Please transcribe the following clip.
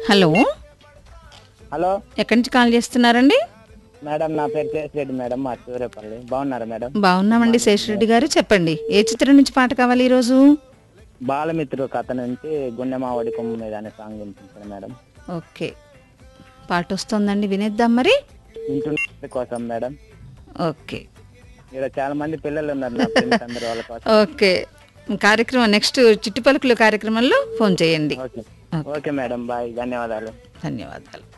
hello hello ఎక్కడి నుంచి call చేస్తున్నారండి మేడం నా పేరు కేసిరెడ్డి మేడం మా సూర్యపల్లి బాగున్నారా మేడం బాగున్నామండి శేషరెడ్డి గారు చెప్పండి ఏ చిత్రం నుంచి పాట కావాలి ఈరోజు బాలమిత్రుడు కథ నుంచి గుండె మావడి కొమ్ము మీద అనే సాంగ్ వినిపించాను మేడం ఓకే పాట వస్తుందండి వినేద్దాం మరి ఇంటి కోసం మేడం ఓకే ఇక్కడ చాలా మంది పిల్లలు ఉన్నారు నా ఫ్రెండ్స్ అందరూ వాళ్ళ కోసం ఓకే కార్యక్రమం నెక్స్ట్ చిట్టుపలుకులు కార్యక్రమంలో ఫోన్ చేయండి ఓకే ఓకే మేడం బాయ్ ధన్యవాదాలు ధన్యవాదాలు